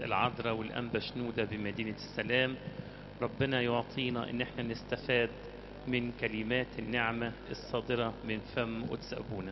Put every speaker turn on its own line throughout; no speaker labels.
العذراء والأنبا شنودة بمدينة السلام ربنا يعطينا إن احنا نستفاد من كلمات النعمة الصادرة من فم قدس أبونا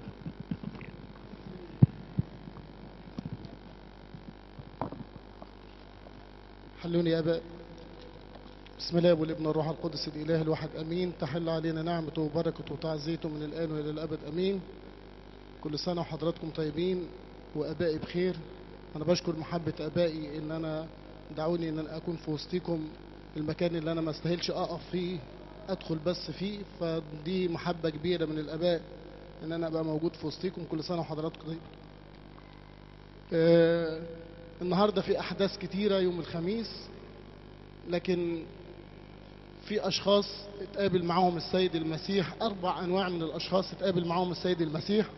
حلوني يا أباء بسم الله والابن الروح القدس الإله الواحد أمين تحل علينا نعمته وبركته وتعزيته من الآن وإلى الأبد أمين كل سنة وحضراتكم طيبين وأبائي بخير أنا بشكر محبة أبائي إن أنا دعوني إن أنا أكون في وسطكم المكان اللي أنا ما استاهلش أقف فيه أدخل بس فيه فدي محبة كبيرة من الآباء إن أنا أبقى موجود في وسطكم كل سنة وحضراتكم طيبين آه النهارده في احداث كتيره يوم الخميس لكن في اشخاص اتقابل معاهم السيد المسيح اربع انواع من الاشخاص اتقابل معاهم السيد المسيح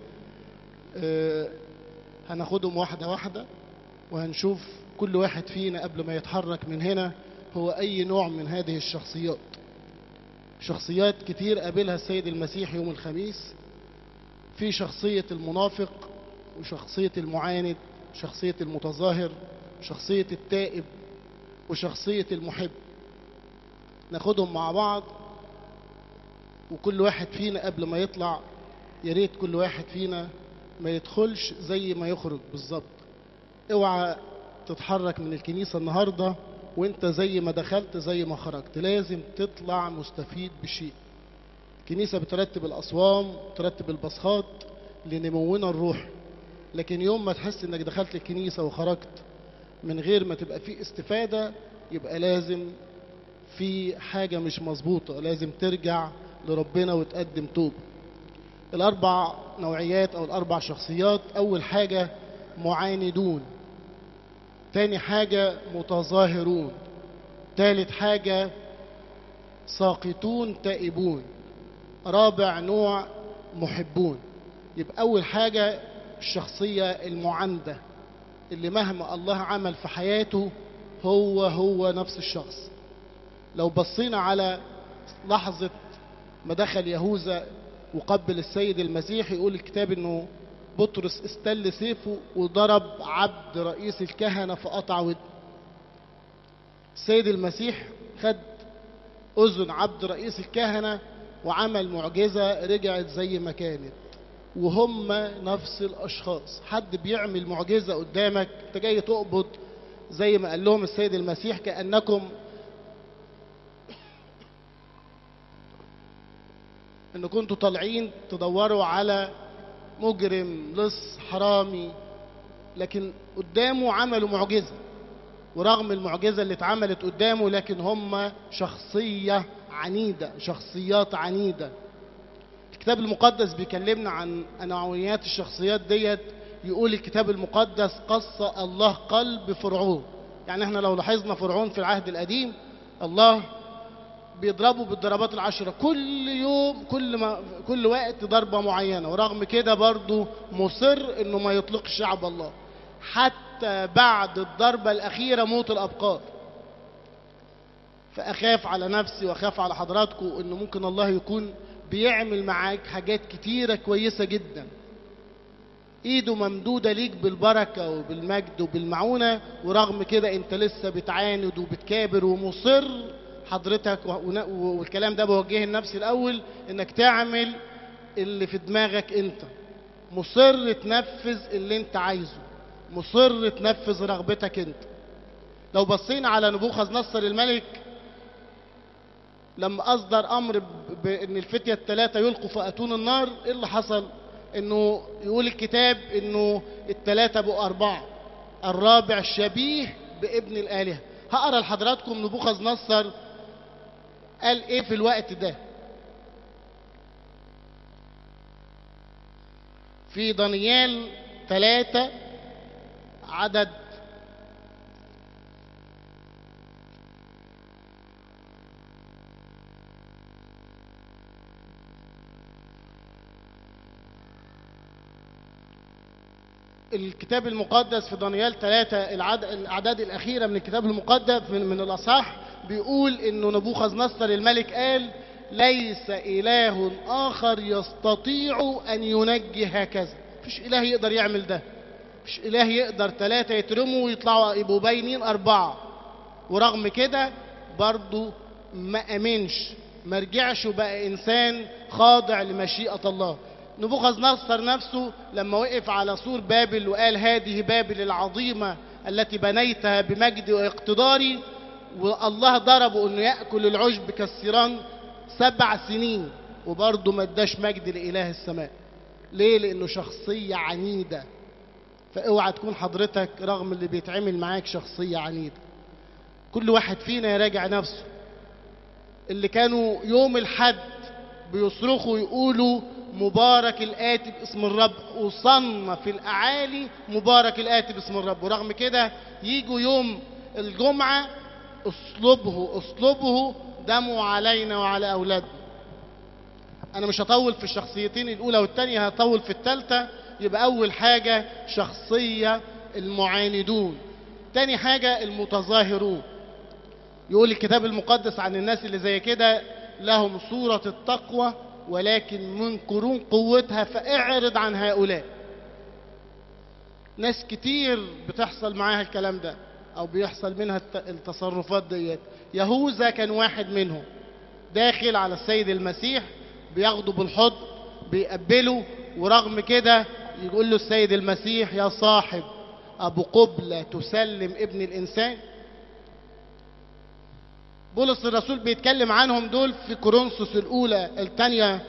آه هناخدهم واحده واحده وهنشوف كل واحد فينا قبل ما يتحرك من هنا هو اي نوع من هذه الشخصيات شخصيات كتير قابلها السيد المسيح يوم الخميس في شخصيه المنافق وشخصيه المعاند شخصية المتظاهر شخصية التائب وشخصية المحب ناخدهم مع بعض وكل واحد فينا قبل ما يطلع يا ريت كل واحد فينا ما يدخلش زي ما يخرج بالظبط اوعى تتحرك من الكنيسة النهاردة وانت زي ما دخلت زي ما خرجت لازم تطلع مستفيد بشيء الكنيسة بترتب الأصوام ترتب البصخات لنمونا الروح لكن يوم ما تحس انك دخلت الكنيسة وخرجت من غير ما تبقى في استفادة يبقى لازم في حاجة مش مظبوطة لازم ترجع لربنا وتقدم توب الأربع نوعيات أو الأربع شخصيات أول حاجة معاندون تاني حاجة متظاهرون تالت حاجة ساقطون تائبون رابع نوع محبون يبقى أول حاجة الشخصية المعاندة اللي مهما الله عمل في حياته هو هو نفس الشخص لو بصينا على لحظة ما دخل يهوذا وقبل السيد المسيح يقول الكتاب انه بطرس استل سيفه وضرب عبد رئيس الكهنة فقطع ود السيد المسيح خد أذن عبد رئيس الكهنة وعمل معجزة رجعت زي ما كانت وهم نفس الاشخاص حد بيعمل معجزه قدامك انت جاي تقبض زي ما قال لهم السيد المسيح كانكم ان كنتوا طالعين تدوروا على مجرم لص حرامي لكن قدامه عملوا معجزه ورغم المعجزه اللي اتعملت قدامه لكن هم شخصيه عنيده شخصيات عنيده الكتاب المقدس بيكلمنا عن نوعيات الشخصيات ديت يقول الكتاب المقدس قص الله قلب فرعون يعني احنا لو لاحظنا فرعون في العهد القديم الله بيضربه بالضربات العشرة كل يوم كل ما كل وقت ضربة معينة ورغم كده برضه مصر انه ما يطلقش شعب الله حتى بعد الضربة الأخيرة موت الأبقار فأخاف على نفسي وأخاف على حضراتكم إنه ممكن الله يكون بيعمل معاك حاجات كتيرة كويسة جدا ايده ممدودة ليك بالبركة وبالمجد وبالمعونة ورغم كده انت لسه بتعاند وبتكابر ومصر حضرتك والكلام ده بوجهه لنفسي الاول انك تعمل اللي في دماغك انت مصر تنفذ اللي انت عايزه مصر تنفذ رغبتك انت لو بصينا على نبوخذ نصر الملك لما أصدر أمر بأن الفتية الثلاثة يلقوا في أتون النار إيه اللي حصل؟ إنه يقول الكتاب إنه الثلاثة بقوا أربعة الرابع شبيه بابن الآلهة هقرا لحضراتكم نبوخذ نصر قال إيه في الوقت ده في دانيال ثلاثة عدد الكتاب المقدس في دانيال ثلاثة العد... الأعداد الأخيرة من الكتاب المقدس من, من الأصح بيقول إنه نبوخذ نصر الملك قال ليس إله آخر يستطيع أن ينجي هكذا مفيش إله يقدر يعمل ده مش إله يقدر ثلاثة يترموا ويطلعوا يبقوا باينين أربعة ورغم كده برضو ما أمنش ما رجعش وبقى إنسان خاضع لمشيئة الله نبوخذ نصر نفسه لما وقف على سور بابل وقال هذه بابل العظيمة التي بنيتها بمجدي واقتداري والله ضربه انه ياكل العشب كالسيران سبع سنين وبرضه ما اداش مجد لاله السماء ليه لانه شخصيه عنيده فاوعى تكون حضرتك رغم اللي بيتعمل معاك شخصيه عنيده كل واحد فينا يراجع نفسه اللي كانوا يوم الحد بيصرخوا يقولوا مبارك الآتي باسم الرب وصلنا في الأعالي مبارك الآتي باسم الرب ورغم كده يجوا يوم الجمعة اصلبه اصلبه دمه علينا وعلى أولادنا أنا مش هطول في الشخصيتين الأولى والثانية هطول في الثالثة يبقى أول حاجة شخصية المعاندون تاني حاجة المتظاهرون يقول الكتاب المقدس عن الناس اللي زي كده لهم صورة التقوى ولكن منكرون قوتها فاعرض عن هؤلاء ناس كتير بتحصل معاها الكلام ده او بيحصل منها الت- التصرفات ديت يهوذا كان واحد منهم داخل على السيد المسيح بياخده بالحضن بيقبله ورغم كده يقول له السيد المسيح يا صاحب ابو قبلة تسلم ابن الانسان بولس الرسول بيتكلم عنهم دول في كورنثوس الاولى الثانيه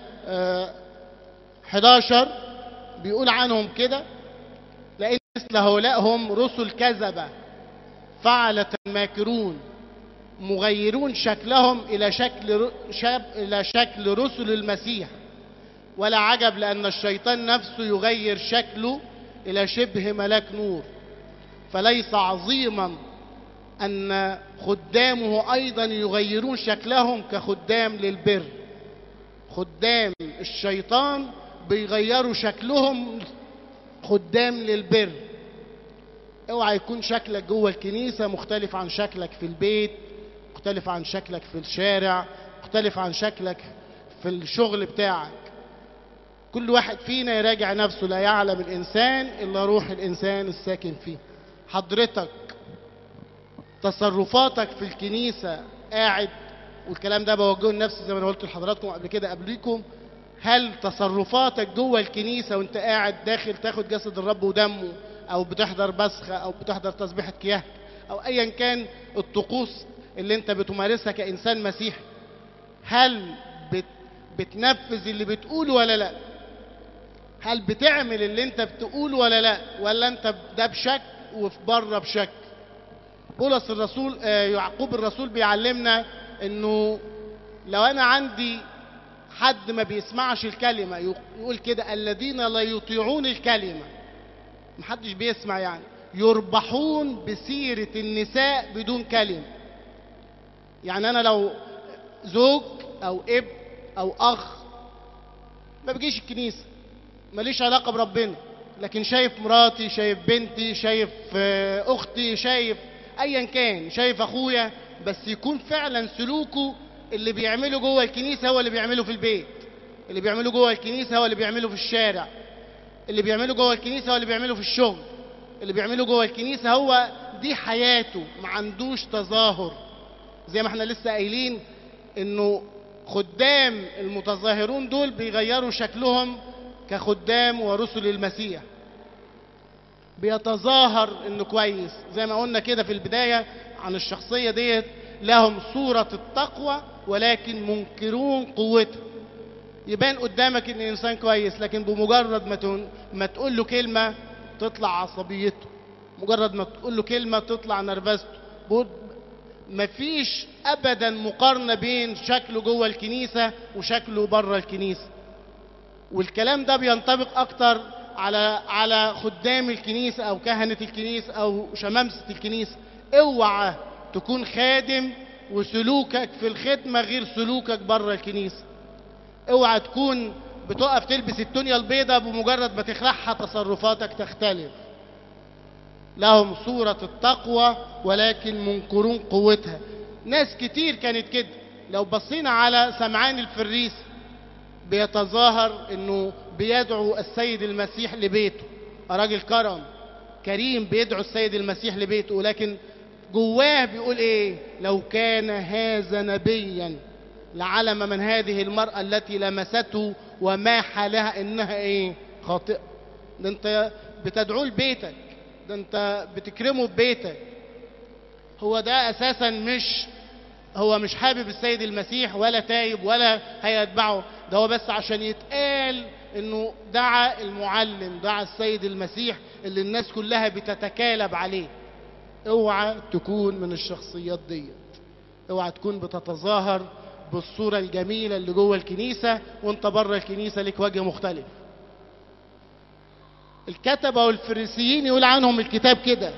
11 بيقول عنهم كده لان مثل هؤلاء هم رسل كذبه فعلة ماكرون مغيرون شكلهم الى شكل ر- شاب الى شكل رسل المسيح ولا عجب لان الشيطان نفسه يغير شكله الى شبه ملاك نور فليس عظيما أن خدامه أيضا يغيرون شكلهم كخدام للبر خدام الشيطان بيغيروا شكلهم خدام للبر اوعى يكون شكلك جوه الكنيسة مختلف عن شكلك في البيت مختلف عن شكلك في الشارع مختلف عن شكلك في الشغل بتاعك كل واحد فينا يراجع نفسه لا يعلم الإنسان إلا روح الإنسان الساكن فيه حضرتك تصرفاتك في الكنيسة قاعد والكلام ده بوجهه لنفسي زي ما انا قلت لحضراتكم قبل كده قبليكم هل تصرفاتك جوه الكنيسة وانت قاعد داخل تاخد جسد الرب ودمه او بتحضر بسخة او بتحضر تسبيحة كياه او ايا كان الطقوس اللي انت بتمارسها كانسان مسيحي هل بت بتنفذ اللي بتقوله ولا لا هل بتعمل اللي انت بتقوله ولا لا ولا انت ده بشك وفي بره بشك بولس الرسول آه، يعقوب الرسول بيعلمنا انه لو انا عندي حد ما بيسمعش الكلمه يقول كده الذين لا يطيعون الكلمه محدش بيسمع يعني يربحون بسيره النساء بدون كلمه يعني انا لو زوج او اب او اخ ما بيجيش الكنيسه ماليش علاقه بربنا لكن شايف مراتي شايف بنتي شايف آه، اختي شايف ايا كان شايف اخويا بس يكون فعلا سلوكه اللي بيعمله جوه الكنيسه هو اللي بيعمله في البيت اللي بيعمله جوه الكنيسه هو اللي بيعمله في الشارع اللي بيعمله جوه الكنيسه هو اللي بيعمله في الشغل اللي بيعمله جوه الكنيسه هو دي حياته ما عندوش تظاهر زي ما احنا لسه قايلين انه خدام المتظاهرون دول بيغيروا شكلهم كخدام ورسل المسيح بيتظاهر انه كويس زي ما قلنا كده في البدايه عن الشخصيه ديت لهم صوره التقوى ولكن منكرون قوتها يبان قدامك ان انسان كويس لكن بمجرد ما تقول ما تقول له كلمه تطلع عصبيته مجرد ما تقول له كلمه تطلع نرفزته بود- مفيش ابدا مقارنه بين شكله جوه الكنيسه وشكله بره الكنيسه والكلام ده بينطبق اكتر على على خدام الكنيسه او كهنه الكنيسه او شمامسه الكنيسه اوعى تكون خادم وسلوكك في الخدمه غير سلوكك بره الكنيسه اوعى تكون بتقف تلبس التونيا البيضاء بمجرد ما تخلعها تصرفاتك تختلف لهم صورة التقوى ولكن منكرون قوتها ناس كتير كانت كده لو بصينا على سمعان الفريس بيتظاهر انه بيدعو السيد المسيح لبيته راجل كرم كريم بيدعو السيد المسيح لبيته ولكن جواه بيقول ايه لو كان هذا نبيا لعلم من هذه المرأة التي لمسته وما حالها انها ايه خاطئة ده انت بتدعوه لبيتك ده انت بتكرمه ببيتك هو ده اساسا مش هو مش حابب السيد المسيح ولا تايب ولا هيتبعه ده هو بس عشان يتقال انه دعا المعلم دعا السيد المسيح اللي الناس كلها بتتكالب عليه اوعى تكون من الشخصيات ديت اوعى تكون بتتظاهر بالصورة الجميلة اللي جوه الكنيسة وانت بره الكنيسة لك وجه مختلف الكتبة والفريسيين يقول عنهم الكتاب كده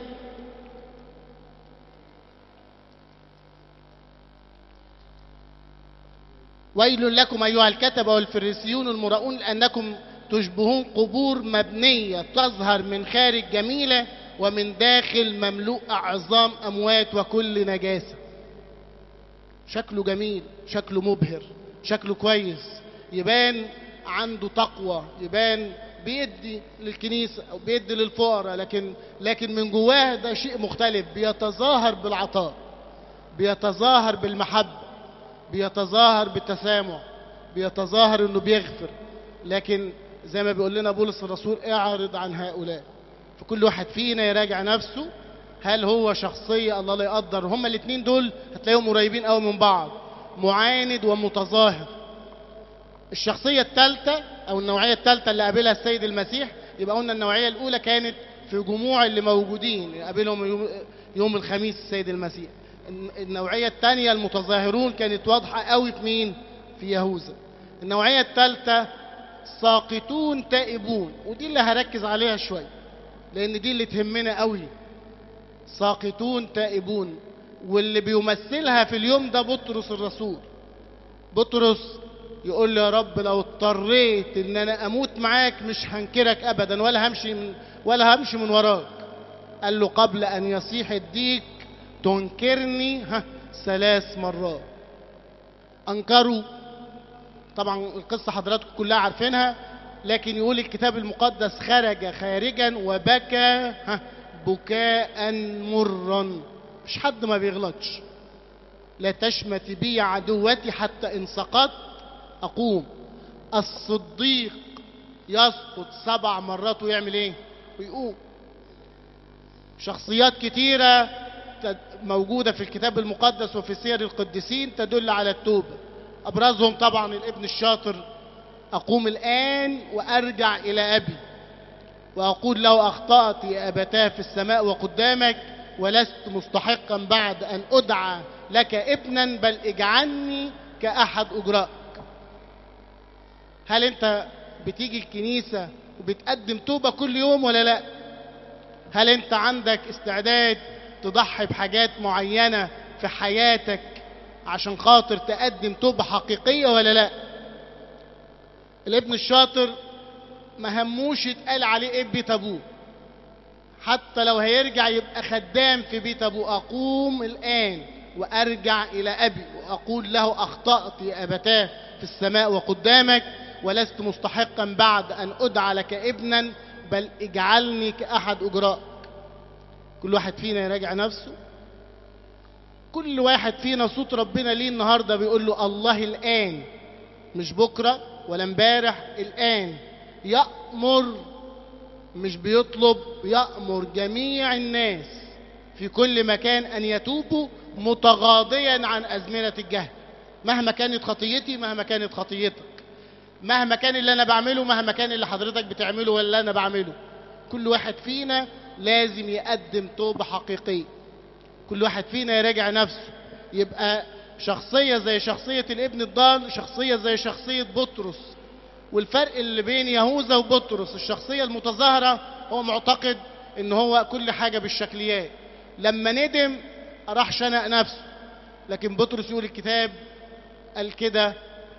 ويل لكم أيها الكتبة والفريسيون المراؤون لأنكم تشبهون قبور مبنية تظهر من خارج جميلة ومن داخل مملوء عظام أموات وكل نجاسة شكله جميل شكله مبهر شكله كويس يبان عنده تقوى يبان بيدي للكنيسة أو بيدي للفقراء لكن لكن من جواه ده شيء مختلف بيتظاهر بالعطاء بيتظاهر بالمحبة بيتظاهر بالتسامح بيتظاهر انه بيغفر لكن زي ما بيقول لنا بولس الرسول اعرض عن هؤلاء فكل واحد فينا يراجع نفسه هل هو شخصية الله لا يقدر هما الاثنين دول هتلاقيهم قريبين قوي من بعض معاند ومتظاهر الشخصية الثالثة أو النوعية الثالثة اللي قابلها السيد المسيح يبقى قلنا النوعية الأولى كانت في جموع اللي موجودين قابلهم يوم, يوم الخميس السيد المسيح النوعية الثانية المتظاهرون كانت واضحة قوي في مين؟ في يهوذا النوعية الثالثة ساقطون تائبون ودي اللي هركز عليها شوية لأن دي اللي تهمنا قوي ساقطون تائبون واللي بيمثلها في اليوم ده بطرس الرسول بطرس يقول له يا رب لو اضطريت ان انا اموت معاك مش هنكرك ابدا ولا همشي من ولا همشي من وراك قال له قبل ان يصيح الديك تنكرني ها ثلاث مرات انكروا طبعا القصة حضراتكم كلها عارفينها لكن يقول الكتاب المقدس خرج خارجا وبكى ها بكاء مرا مش حد ما بيغلطش لا تشمت بي عدوتي حتى ان سقطت اقوم الصديق يسقط سبع مرات ويعمل ايه ويقوم شخصيات كتيرة موجودة في الكتاب المقدس وفي سير القديسين تدل على التوبة أبرزهم طبعا الابن الشاطر أقوم الآن وأرجع إلى أبي وأقول له أخطأت يا أبتاه في السماء وقدامك ولست مستحقا بعد أن أدعى لك ابنا بل اجعلني كأحد أجرائك هل أنت بتيجي الكنيسة وبتقدم توبة كل يوم ولا لا هل أنت عندك استعداد تضحي بحاجات معينة في حياتك عشان خاطر تقدم توبة حقيقية ولا لا الابن الشاطر ما هموش يتقال عليه ايه بيت ابوه حتى لو هيرجع يبقى خدام في بيت ابوه اقوم الان وارجع الى ابي واقول له اخطات يا ابتاه في السماء وقدامك ولست مستحقا بعد ان ادعى لك ابنا بل اجعلني كاحد اجرائك كل واحد فينا يراجع نفسه كل واحد فينا صوت ربنا ليه النهارده بيقول له الله الان مش بكره ولا امبارح الان يأمر مش بيطلب يأمر جميع الناس في كل مكان أن يتوبوا متغاضيا عن أزمنة الجهل مهما كانت خطيتي مهما كانت خطيتك مهما كان اللي أنا بعمله مهما كان اللي حضرتك بتعمله ولا أنا بعمله كل واحد فينا لازم يقدم توبة حقيقية كل واحد فينا يراجع نفسه يبقى شخصية زي شخصية الابن الضال شخصية زي شخصية بطرس والفرق اللي بين يهوذا وبطرس الشخصية المتظاهرة هو معتقد ان هو كل حاجة بالشكليات لما ندم راح شنق نفسه لكن بطرس يقول الكتاب قال كده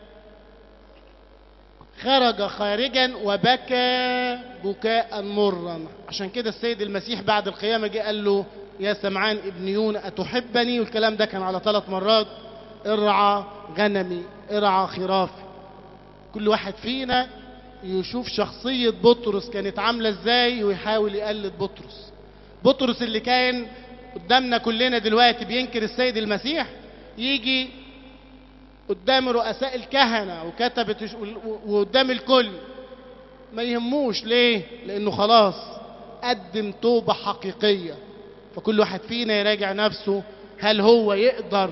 خرج خارجا وبكى بكاء مرا عشان كده السيد المسيح بعد القيامة جه قال له يا سمعان ابن يونا أتحبني والكلام ده كان على ثلاث مرات ارعى غنمي ارعى خرافي كل واحد فينا يشوف شخصية بطرس كانت عاملة ازاي ويحاول يقلد بطرس بطرس اللي كان قدامنا كلنا دلوقتي بينكر السيد المسيح يجي قدام رؤساء الكهنة وكتبة الش- وقدام الكل ما يهموش ليه لانه خلاص قدم توبة حقيقية فكل واحد فينا يراجع نفسه هل هو يقدر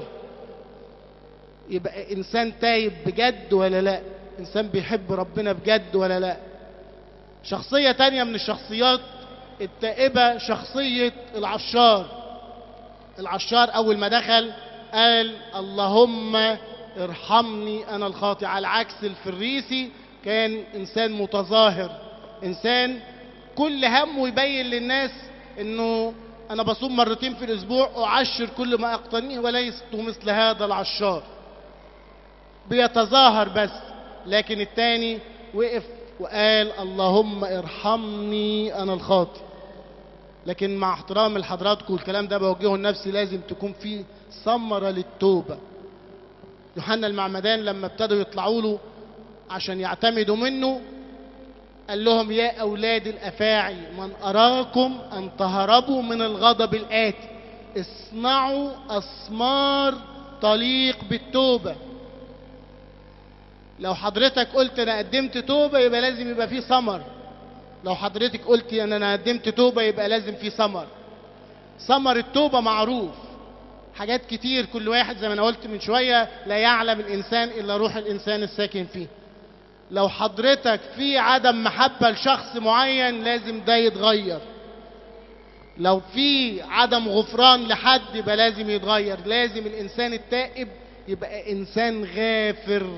يبقى انسان تايب بجد ولا لا انسان بيحب ربنا بجد ولا لا شخصية تانية من الشخصيات التائبة شخصية العشار العشار اول ما دخل قال اللهم ارحمني انا الخاطئ على عكس الفريسي كان انسان متظاهر انسان كل همه يبين للناس انه انا بصوم مرتين في الاسبوع اعشر كل ما اقتنيه وليست مثل هذا العشار بيتظاهر بس لكن التاني وقف وقال اللهم ارحمني انا الخاطئ لكن مع احترام لحضراتكم الكلام ده بوجهه لنفسي لازم تكون فيه ثمرة للتوبة يوحنا المعمدان لما ابتدوا يطلعوا له عشان يعتمدوا منه قال لهم يا أولاد الأفاعي من أراكم أن تهربوا من الغضب الآتي اصنعوا أثمار تليق بالتوبة لو حضرتك قلت أنا قدمت توبة يبقى لازم يبقى فيه ثمر لو حضرتك قلت أن أنا قدمت توبة يبقى لازم فيه ثمر ثمر التوبة معروف حاجات كتير كل واحد زي ما أنا قلت من شوية لا يعلم الإنسان إلا روح الإنسان الساكن فيه لو حضرتك في عدم محبة لشخص معين لازم ده يتغير لو في عدم غفران لحد يبقى لازم يتغير لازم الإنسان التائب يبقى إنسان غافر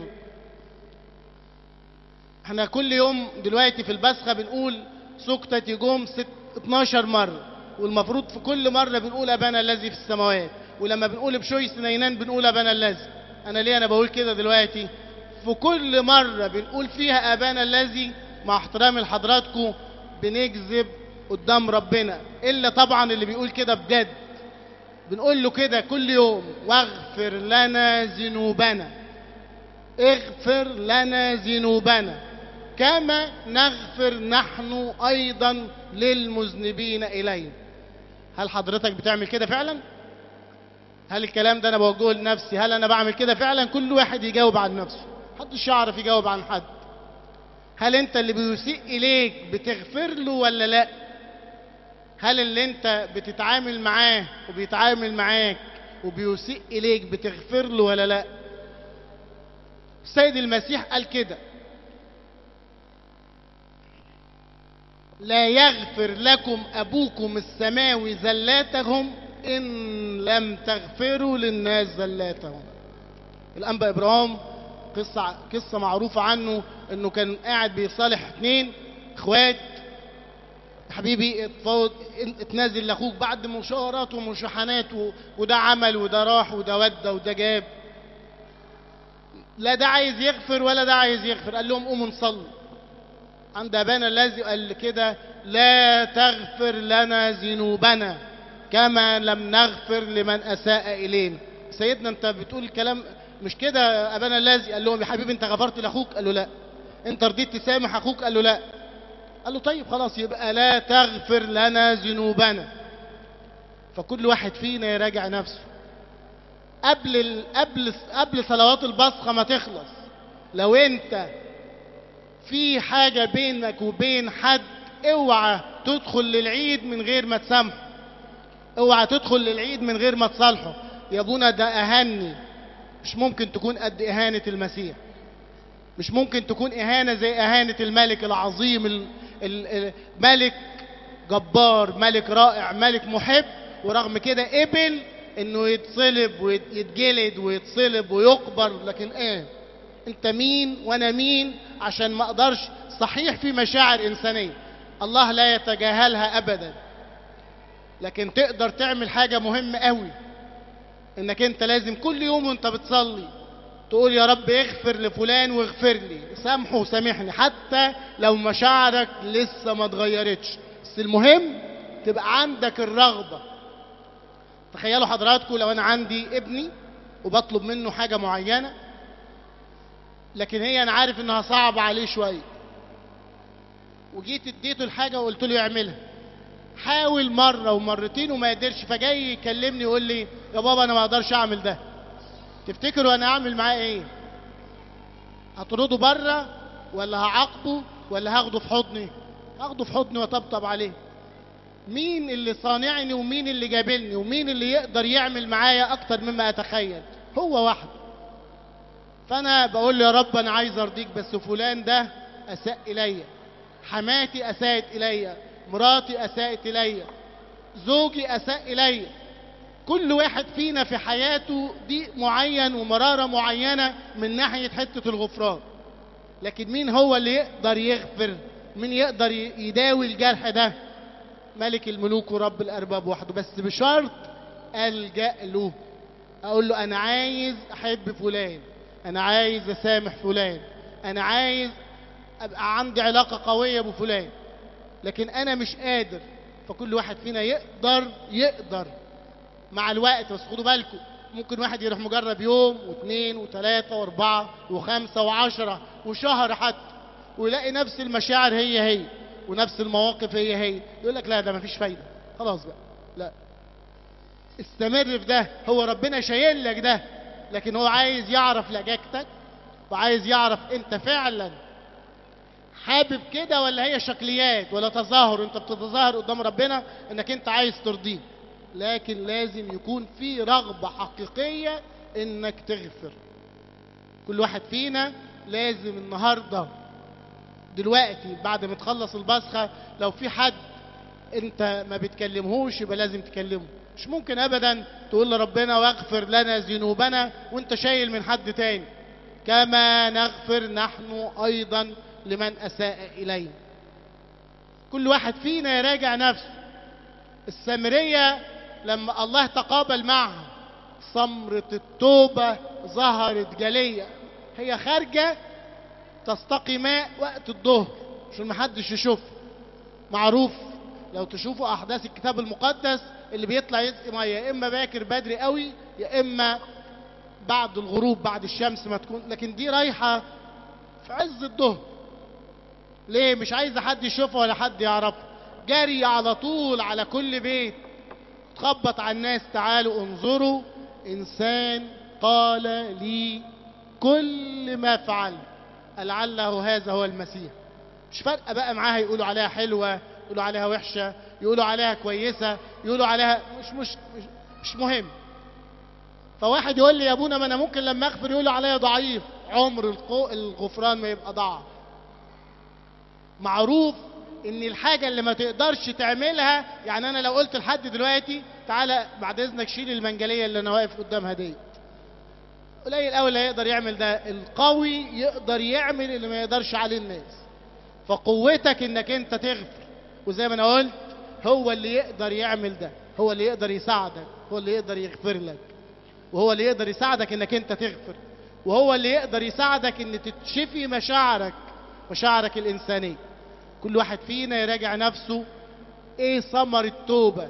احنا كل يوم دلوقتي في البسخة بنقول سكتة يجوم ست 12 مرة والمفروض في كل مرة بنقول أبانا الذي في السماوات ولما بنقول بشوي سنينان بنقول أبانا الذي أنا ليه أنا بقول كده دلوقتي في كل مرة بنقول فيها أبانا الذي مع احترامي لحضراتكم بنكذب قدام ربنا إلا طبعا اللي بيقول كده بجد بنقول له كده كل يوم واغفر لنا ذنوبنا اغفر لنا ذنوبنا كما نغفر نحن أيضا للمذنبين إلينا هل حضرتك بتعمل كده فعلا؟ هل الكلام ده أنا بوجهه لنفسي هل أنا بعمل كده فعلا؟ كل واحد يجاوب عن نفسه محدش يعرف يجاوب عن حد هل انت اللي بيسيء اليك بتغفر له ولا لا هل اللي انت بتتعامل معاه وبيتعامل معاك وبيسيء اليك بتغفر له ولا لا السيد المسيح قال كده لا يغفر لكم ابوكم السماوي زلاتهم ان لم تغفروا للناس زلاتهم الانبا ابراهيم قصة قصة معروفة عنه انه كان قاعد بيصالح اتنين اخوات حبيبي اتفوض اتنازل لاخوك بعد مشاورات ومشاحنات و... وده عمل وده راح وده ودى وده جاب لا ده عايز يغفر ولا ده عايز يغفر قال لهم قوموا نصلي عند ابانا الذي قال كده لا تغفر لنا ذنوبنا كما لم نغفر لمن اساء الينا سيدنا انت بتقول الكلام مش كده ابانا الذي قال لهم يا حبيبي انت غفرت لاخوك قال له لا انت رضيت تسامح اخوك قال له لا قال له طيب خلاص يبقى لا تغفر لنا ذنوبنا فكل واحد فينا يراجع نفسه قبل ال... قبل قبل صلوات البصخه ما تخلص لو انت في حاجه بينك وبين حد اوعى تدخل للعيد من غير ما تسامحه اوعى تدخل للعيد من غير ما تصالحه يا ابونا ده اهني مش ممكن تكون قد إهانة المسيح مش ممكن تكون إهانة زي إهانة الملك العظيم الملك جبار ملك رائع ملك محب ورغم كده قبل انه يتصلب ويتجلد ويتصلب ويقبر لكن ايه انت مين وانا مين عشان ما اقدرش صحيح في مشاعر انسانية الله لا يتجاهلها ابدا لكن تقدر تعمل حاجة مهمة قوي انك انت لازم كل يوم وانت بتصلي تقول يا رب اغفر لفلان واغفر لي سامحه وسامحني حتى لو مشاعرك لسه ما اتغيرتش بس المهم تبقى عندك الرغبة تخيلوا حضراتكم لو انا عندي ابني وبطلب منه حاجة معينة لكن هي انا عارف انها صعبة عليه شوية وجيت اديته الحاجة وقلت له يعملها حاول مرة ومرتين وما قدرش فجاي يكلمني يقول لي يا بابا انا ما اقدرش اعمل ده تفتكروا انا اعمل معاه ايه هطرده بره ولا هعاقبه ولا هاخده في حضني هاخده في حضني واطبطب عليه مين اللي صانعني ومين اللي جابلني ومين اللي يقدر يعمل معايا اكتر مما اتخيل هو وحده فانا بقول له يا رب انا عايز ارضيك بس فلان ده اساء الي حماتي اساءت الي مراتي اساءت الي زوجي اساء الي كل واحد فينا في حياته ضيق معين ومرارة معينة من ناحية حتة الغفران لكن مين هو اللي يقدر يغفر مين يقدر يداوي الجرح ده ملك الملوك ورب الأرباب وحده بس بشرط ألجأ له أقول له أنا عايز أحب فلان أنا عايز أسامح فلان أنا عايز أبقى عندي علاقة قوية بفلان لكن أنا مش قادر فكل واحد فينا يقدر يقدر مع الوقت بس خدوا بالكم ممكن واحد يروح مجرب يوم واثنين وثلاثة واربعة وخمسة وعشرة وشهر حتى ويلاقي نفس المشاعر هي هي ونفس المواقف هي هي يقول لك لا ده مفيش فايدة خلاص بقى لا استمر في ده هو ربنا شايل لك ده لكن هو عايز يعرف لجاجتك وعايز يعرف انت فعلا حابب كده ولا هي شكليات ولا تظاهر انت بتتظاهر قدام ربنا انك انت عايز ترضيه لكن لازم يكون في رغبة حقيقية انك تغفر كل واحد فينا لازم النهاردة دلوقتي بعد ما تخلص البصخة لو في حد انت ما بتكلمهوش يبقى لازم تكلمه مش ممكن ابدا تقول لربنا واغفر لنا ذنوبنا وانت شايل من حد تاني كما نغفر نحن ايضا لمن اساء الينا كل واحد فينا يراجع نفسه السامرية لما الله تقابل معها ثمرة التوبة ظهرت جلية هي خارجة تستقي ماء وقت الظهر عشان محدش يشوفها معروف لو تشوفوا أحداث الكتاب المقدس اللي بيطلع يسقي مية يا إما باكر بدري قوي يا إما بعد الغروب بعد الشمس ما تكون لكن دي رايحة في عز الظهر ليه مش عايزة حد يشوفها ولا حد يعرفها جري على طول على كل بيت تخبط على الناس تعالوا انظروا انسان قال لي كل ما فعل لعله هذا هو المسيح مش فارقه بقى معاها يقولوا عليها حلوه يقولوا عليها وحشه يقولوا عليها كويسه يقولوا عليها مش مش مش, مش مهم فواحد يقول لي يا ابونا ما انا ممكن لما اغفر يقولوا عليا ضعيف عمر القو... الغفران ما يبقى ضعف معروف ان الحاجه اللي ما تقدرش تعملها يعني انا لو قلت لحد دلوقتي تعالى بعد اذنك شيل المنجليه اللي انا واقف قدامها دي قليل قوي اللي هيقدر يعمل ده القوي يقدر يعمل اللي ما يقدرش عليه الناس فقوتك انك انت تغفر وزي ما انا قلت هو اللي يقدر يعمل ده هو اللي يقدر يساعدك هو اللي يقدر يغفر لك وهو اللي يقدر يساعدك انك انت تغفر وهو اللي يقدر يساعدك ان تتشفي مشاعرك مشاعرك الانسانيه كل واحد فينا يراجع نفسه ايه ثمر التوبة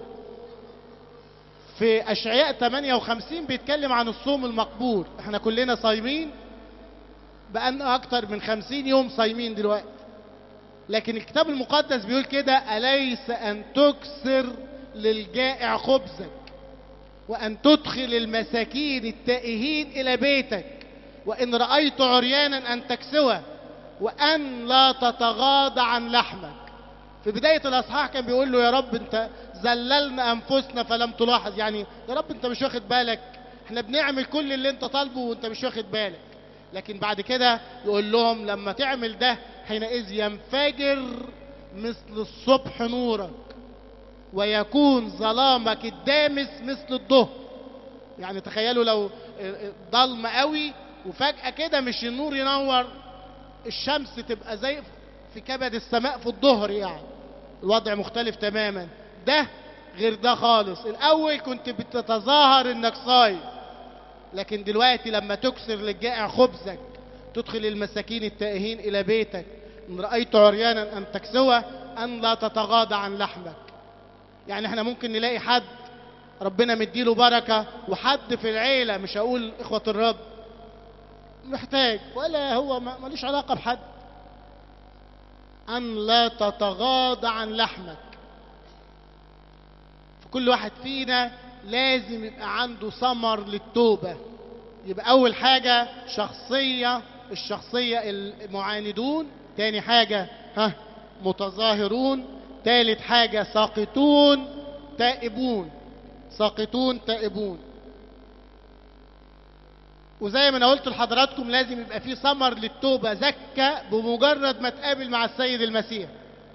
في اشعياء 58 بيتكلم عن الصوم المقبول احنا كلنا صايمين بقالنا اكتر من 50 يوم صايمين دلوقتي لكن الكتاب المقدس بيقول كده أليس أن تكسر للجائع خبزك وأن تدخل المساكين التائهين إلى بيتك وإن رأيت عريانا أن تكسوه وأن لا تتغاضى عن لحمك في بداية الأصحاح كان بيقول له يا رب أنت زللنا أنفسنا فلم تلاحظ يعني يا رب أنت مش واخد بالك احنا بنعمل كل اللي أنت طالبه وأنت مش واخد بالك لكن بعد كده يقول لهم لما تعمل ده حينئذ ينفجر مثل الصبح نورك ويكون ظلامك الدامس مثل الظهر يعني تخيلوا لو ضلمة قوي وفجأة كده مش النور ينور الشمس تبقى زي في كبد السماء في الظهر يعني الوضع مختلف تماما ده غير ده خالص الاول كنت بتتظاهر انك صايم لكن دلوقتي لما تكسر للجائع خبزك تدخل المساكين التائهين الى بيتك ان رايت عريانا ان تكسوه ان لا تتغاضى عن لحمك يعني احنا ممكن نلاقي حد ربنا مديله بركه وحد في العيله مش هقول اخوه الرب محتاج ولا هو ملوش علاقة بحد أن لا تتغاضى عن لحمك فكل واحد فينا لازم يبقى عنده ثمر للتوبة يبقى أول حاجة شخصية الشخصية المعاندون تاني حاجة ها متظاهرون تالت حاجة ساقطون تائبون ساقطون تائبون وزي ما انا قلت لحضراتكم لازم يبقى في ثمر للتوبه زكى بمجرد ما تقابل مع السيد المسيح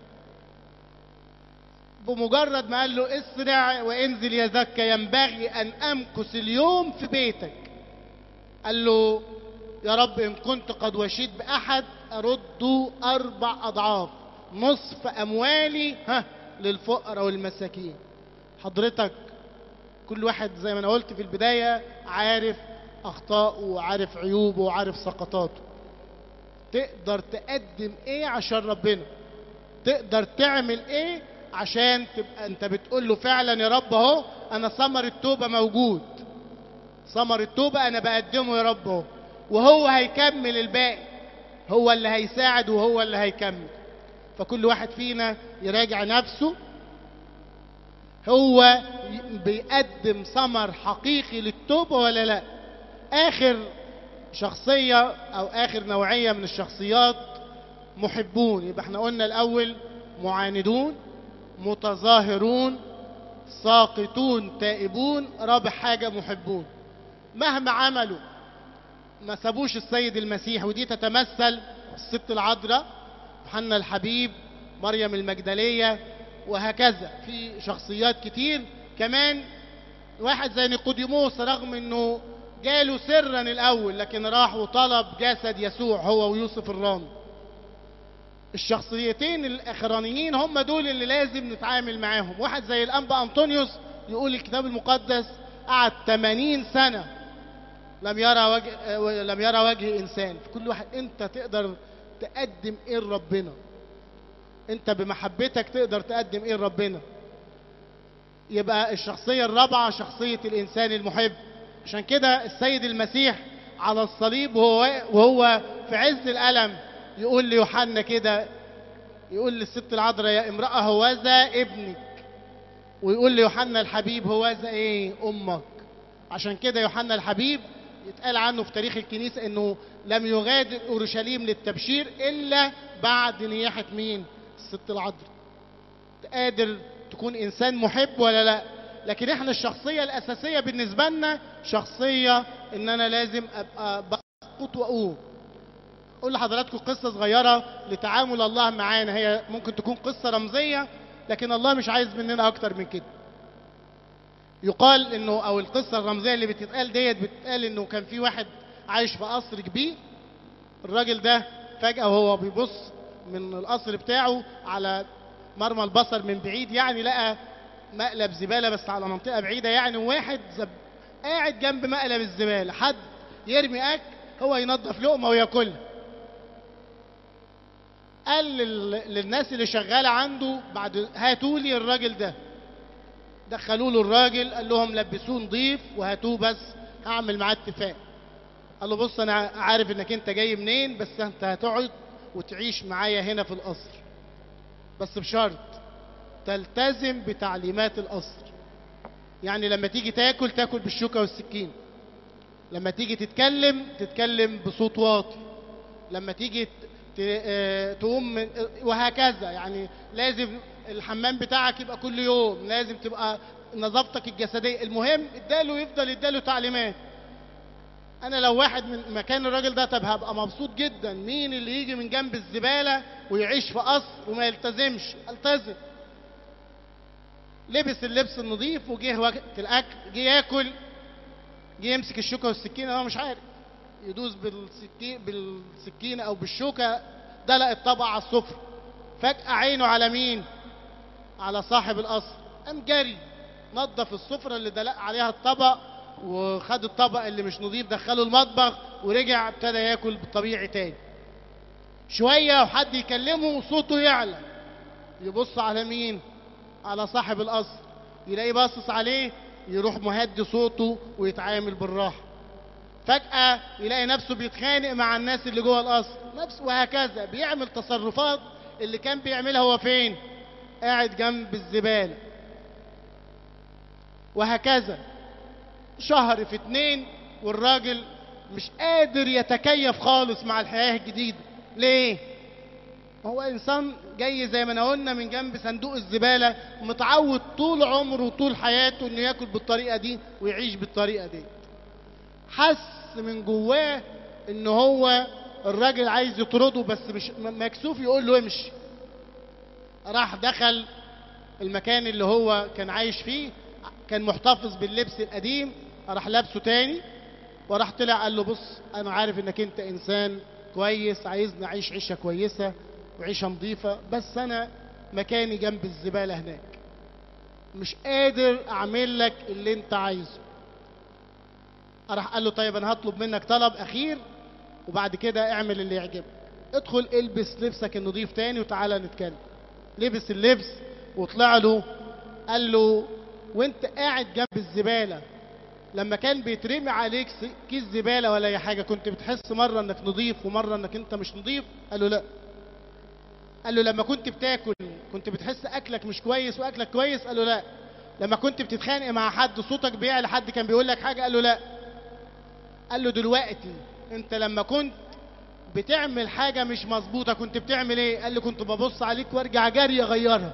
بمجرد ما قال له اسرع وانزل يا زكى ينبغي ان امكث اليوم في بيتك قال له يا رب ان كنت قد وشيت باحد ارد اربع اضعاف نصف اموالي ها للفقراء والمساكين حضرتك كل واحد زي ما انا قلت في البدايه عارف اخطائه وعارف عيوبه وعارف سقطاته تقدر تقدم ايه عشان ربنا تقدر تعمل ايه عشان تبقى انت بتقول له فعلا يا رب اهو انا ثمر التوبه موجود ثمر التوبه انا بقدمه يا رب اهو وهو هيكمل الباقي هو اللي هيساعد وهو اللي هيكمل فكل واحد فينا يراجع نفسه هو بيقدم ثمر حقيقي للتوبه ولا لا اخر شخصيه او اخر نوعيه من الشخصيات محبون يبقى احنا قلنا الاول معاندون متظاهرون ساقطون تائبون رابع حاجه محبون مهما عملوا ما سابوش السيد المسيح ودي تتمثل الست العذراء يوحنا الحبيب مريم المجدليه وهكذا في شخصيات كتير كمان واحد زي نيقوديموس رغم انه جاله سرا الاول لكن راح وطلب جسد يسوع هو ويوسف الرامي الشخصيتين الاخرانيين هم دول اللي لازم نتعامل معاهم واحد زي الانبا انطونيوس يقول الكتاب المقدس قعد 80 سنه لم يرى وجه لم يرى وجه انسان في كل واحد انت تقدر تقدم ايه لربنا انت بمحبتك تقدر تقدم ايه لربنا يبقى الشخصيه الرابعه شخصيه الانسان المحب عشان كده السيد المسيح على الصليب وهو وهو في عز الالم يقول ليوحنا كده يقول للست العذراء يا امراه هوذا ابنك ويقول ليوحنا الحبيب هوذا ايه امك عشان كده يوحنا الحبيب يتقال عنه في تاريخ الكنيسه انه لم يغادر اورشليم للتبشير الا بعد نياحه مين الست العذراء قادر تكون انسان محب ولا لا لكن احنا الشخصيه الاساسيه بالنسبه لنا شخصيه ان انا لازم ابقى بسقط واقوم اقول لحضراتكم قصه صغيره لتعامل الله معانا هي ممكن تكون قصه رمزيه لكن الله مش عايز مننا اكتر من كده يقال انه او القصه الرمزيه اللي بتتقال ديت بتتقال انه كان في واحد عايش في قصر كبير الراجل ده فجاه وهو بيبص من القصر بتاعه على مرمى البصر من بعيد يعني لقى مقلب زباله بس على منطقه بعيده يعني واحد زب... قاعد جنب مقلب الزباله حد يرمي اكل هو ينظف لقمه وياكلها قال لل... للناس اللي شغاله عنده بعد هاتوا لي الراجل ده دخلوا له الراجل قال لهم لبسوه نضيف وهاتوه بس هعمل معاه اتفاق قال له بص انا عارف انك انت جاي منين بس انت هتقعد وتعيش معايا هنا في القصر بس بشرط تلتزم بتعليمات القصر يعني لما تيجي تاكل تاكل بالشوكه والسكين لما تيجي تتكلم تتكلم بصوت واطي لما تيجي ت- ت- تقوم من- وهكذا يعني لازم الحمام بتاعك يبقى كل يوم لازم تبقى نظافتك الجسديه المهم اداله يفضل اداله تعليمات انا لو واحد من مكان الراجل ده طب هبقى مبسوط جدا مين اللي يجي من جنب الزباله ويعيش في قصر وما يلتزمش التزم لبس اللبس النظيف وجه وقت الاكل جه ياكل جه يمسك الشوكه والسكينه هو مش عارف يدوس بالسكين بالسكينه او بالشوكه دلق الطبق على السفره فجاه عينه على مين على صاحب القصر قام جري نظف السفره اللي دلق عليها الطبق وخد الطبق اللي مش نظيف دخله المطبخ ورجع ابتدى ياكل بالطبيعي تاني شويه وحد يكلمه وصوته يعلى يبص على مين على صاحب القصر يلاقيه باصص عليه يروح مهدي صوته ويتعامل بالراحه فجأة يلاقي نفسه بيتخانق مع الناس اللي جوه القصر نفسه وهكذا بيعمل تصرفات اللي كان بيعملها هو فين قاعد جنب الزبالة وهكذا شهر في اتنين والراجل مش قادر يتكيف خالص مع الحياة الجديدة ليه؟ هو إنسان جاي زي ما أنا قلنا من جنب صندوق الزبالة متعود طول عمره وطول حياته إنه ياكل بالطريقة دي ويعيش بالطريقة دي حس من جواه إن هو الراجل عايز يطرده بس مش م- مكسوف يقول له امشي راح دخل المكان اللي هو كان عايش فيه كان محتفظ باللبس القديم راح لابسه تاني وراح طلع قال له بص انا عارف انك انت انسان كويس عايزني اعيش عيشه كويسه وعيشه نظيفه بس انا مكاني جنب الزباله هناك مش قادر اعمل لك اللي انت عايزه راح قال له طيب انا هطلب منك طلب اخير وبعد كده اعمل اللي يعجبك ادخل البس لبسك النظيف تاني وتعالى نتكلم لبس اللبس وطلع له قال له وانت قاعد جنب الزباله لما كان بيترمي عليك س- كيس زباله ولا اي حاجه كنت بتحس مره انك نظيف ومره انك انت مش نظيف قال له لا قال له لما كنت بتاكل كنت بتحس اكلك مش كويس واكلك كويس قال له لا لما كنت بتتخانق مع حد صوتك بيعلى حد كان بيقول لك حاجه قال له لا قال له دلوقتي انت لما كنت بتعمل حاجه مش مظبوطه كنت بتعمل ايه قال له كنت ببص عليك وارجع جري اغيرها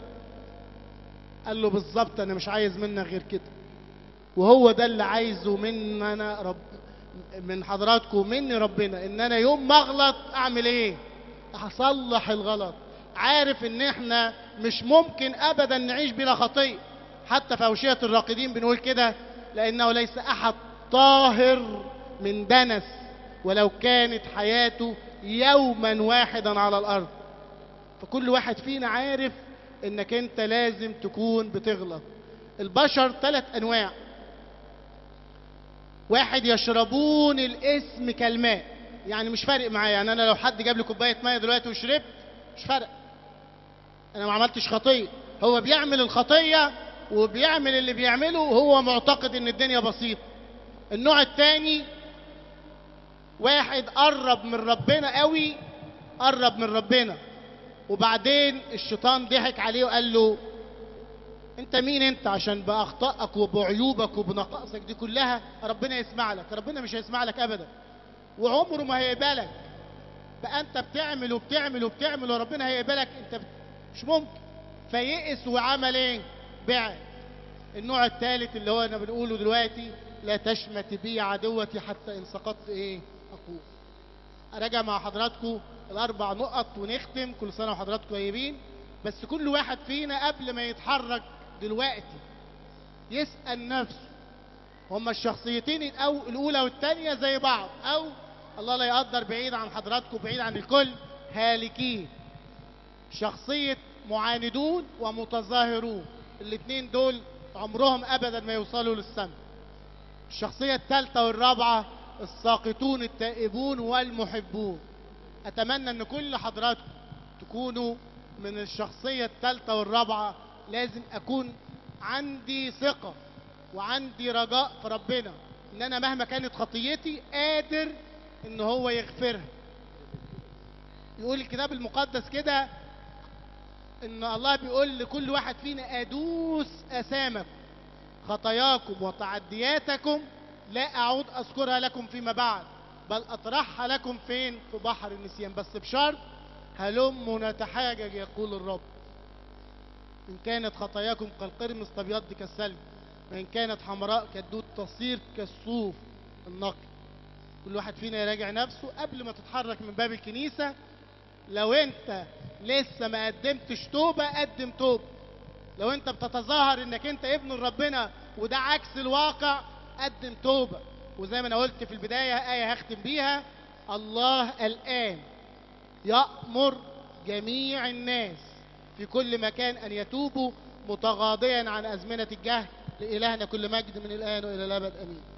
قال له بالظبط انا مش عايز منك غير كده وهو ده اللي عايزه مننا رب من حضراتكم مني ربنا ان انا يوم ما اغلط اعمل ايه اصلح الغلط عارف ان احنا مش ممكن ابدا نعيش بلا خطيه حتى في اوشيه الراقدين بنقول كده لانه ليس احد طاهر من دنس ولو كانت حياته يوما واحدا على الارض فكل واحد فينا عارف انك انت لازم تكون بتغلط البشر ثلاث انواع واحد يشربون الاسم كالماء يعني مش فارق معايا يعني انا لو حد جاب لي كوبايه ميه دلوقتي وشربت مش فارق انا ما عملتش خطيه هو بيعمل الخطيه وبيعمل اللي بيعمله وهو معتقد ان الدنيا بسيطه النوع الثاني واحد قرب من ربنا قوي قرب من ربنا وبعدين الشيطان ضحك عليه وقال له انت مين انت عشان باخطائك وبعيوبك وبنقائصك دي كلها ربنا يسمع لك ربنا مش هيسمع لك ابدا وعمره ما هيقبلك بقى انت بتعمل وبتعمل وبتعمل وربنا هيقبلك انت بت... مش ممكن فيئس وعمل ايه بعد النوع الثالث اللي هو انا بنقوله دلوقتي لا تشمت بي عدوتي حتى ان سقطت ايه اقوم اراجع مع حضراتكم الاربع نقط ونختم كل سنه وحضراتكم طيبين بس كل واحد فينا قبل ما يتحرك دلوقتي يسال نفسه هما الشخصيتين الأو- الاولى والثانيه زي بعض او الله لا يقدر بعيد عن حضراتكم بعيد عن الكل هالكين شخصيه معاندون ومتظاهرون الاثنين دول عمرهم ابدا ما يوصلوا للسماء الشخصيه الثالثه والرابعه الساقطون التائبون والمحبون اتمنى ان كل حضراتكم تكونوا من الشخصيه الثالثه والرابعه لازم اكون عندي ثقه وعندي رجاء في ربنا ان انا مهما كانت خطيتي قادر ان هو يغفرها يقول الكتاب المقدس كده ان الله بيقول لكل واحد فينا ادوس اسامكم خطاياكم وتعدياتكم لا اعود اذكرها لكم فيما بعد بل اطرحها لكم فين في بحر النسيان بس بشرط هلم نتحاجج يقول الرب ان كانت خطاياكم كالقرمز تبيض كالثلج وان كانت حمراء كالدود تصير كالصوف النقي كل واحد فينا يراجع نفسه قبل ما تتحرك من باب الكنيسه لو انت لسه ما قدمتش توبه قدم توبه لو انت بتتظاهر انك انت ابن ربنا وده عكس الواقع قدم توبه وزي ما انا قلت في البدايه ايه هختم بيها الله الان يامر جميع الناس في كل مكان ان يتوبوا متغاضيا عن ازمنه الجهل لالهنا كل مجد من الان والى الابد امين